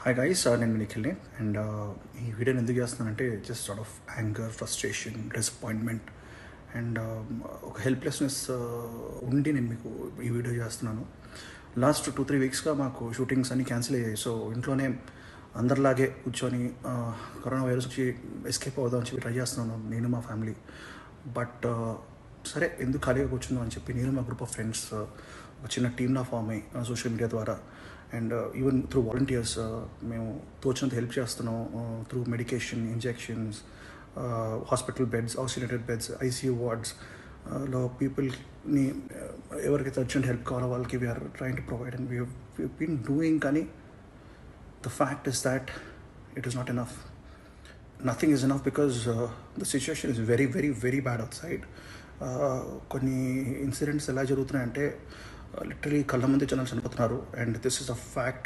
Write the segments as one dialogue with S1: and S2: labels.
S1: hi guys నేను నిఖిల్ని and ఈ వీడియోని ఎందుకు చేస్తున్నానంటే just sort of anger frustration disappointment and ఒక హెల్ప్లెస్నెస్ ఉండి నేను మీకు ఈ వీడియో చేస్తున్నాను లాస్ట్ టూ త్రీ వీక్స్గా మాకు షూటింగ్స్ అన్నీ క్యాన్సిల్ అయ్యాయి సో ఇంట్లోనే అందరిలాగే కూర్చొని uh, కరోనా వైరస్ వచ్చి ఎస్కేప్ అవుదాం అని చెప్పి ట్రై చేస్తున్నాను నేను మా ఫ్యామిలీ బట్ సరే ఎందుకు ఖాళీగా కూర్చుందాం అని చెప్పి నేను మా గ్రూప్ ఆఫ్ ఫ్రెండ్స్ ఒక చిన్న టీమ్లా ఫామ్ అయ్యి సోషల్ మీడియా ద్వారా అండ్ ఈవెన్ త్రూ వాలంటీర్స్ మేము తోచినంత హెల్ప్ చేస్తున్నాం through medication injections hospital beds oxygenated beds ICU wards లో పీపుల్ని ఎవరికైతే అర్జెంట్ హెల్ప్ కావాలో వాళ్ళకి we're trying to provide and we been doing కానీ the fact is that it is not enough nothing is enough because the situation is very very very bad outside కొన్ని incidents ఎలా జరుగుతున్నాయంటే literally కళ్ళ ముందే జనాలు చనిపోతున్నారు and this is a fact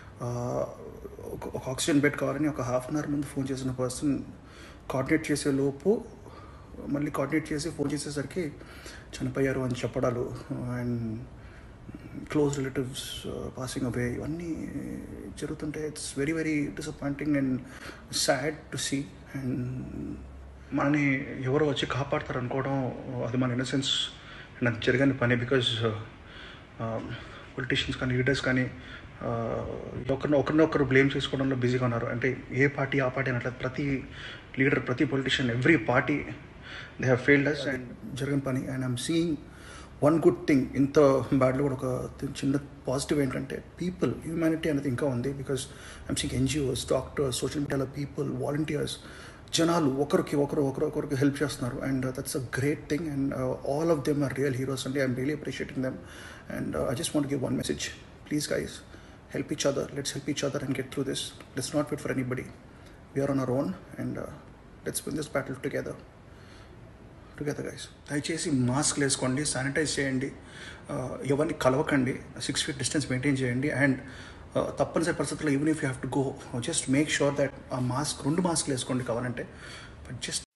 S1: ఒక oxygen bed కావాలని ఒక హాఫ్ అన్ అవర్ ముందు ఫోన్ చేసిన పర్సన్ కోఆర్డినేట్ చేసే లోపు మళ్ళీ కోఆర్డినేట్ చేసి ఫోన్ చేసేసరికి చనిపోయారు అని చెప్పడాలు and close relatives passing away ఇవన్నీ జరుగుతుంటే it's very very disappointing and sad to see and మనని ఎవరో వచ్చి కాపాడతారు అనుకోవడం అది మన ఇన్నసెన్స్ నాకు జరగని పని బికాజ్ పొలిటీషియన్స్ కానీ లీడర్స్ కానీ ఒకరిని ఒకరిని ఒకరు బ్లేమ్ చేసుకోవడంలో బిజీగా ఉన్నారు అంటే ఏ పార్టీ ఆ పార్టీ అనట్లేదు ప్రతి లీడర్ ప్రతి politician every party they have failed us and జరగని పని and I'm seeing one good thing ఇంత బ్యాడ్లో కూడా ఒక చిన్న పాజిటివ్ ఏంటంటే పీపుల్ హ్యూమానిటీ అనేది ఇంకా ఉంది because I'm seeing NGOs doctors social మీడియాలో పీపుల్ వాలంటీర్స్ జనాలు ఒకరికి ఒకరు ఒకరు ఒకరికి హెల్ప్ చేస్తున్నారు and that's a great thing and all of them are real heroes అండి I'm really appreciating them and I just want give one message please guys help each other let's help each other and get through this let's not wait for anybody we're on our own and let's win this battle together together guys దయచేసి mask వేసుకోండి sanitize చేయండి ఎవరిని కలవకండి six feet distance maintain చేయండి and తప్పనిసరి పరిస్థితుల్లో even if you have to go just make sure that ఆ mask రెండు మాస్క్లు వేసుకోండి కావాలంటే బట్ జస్ట్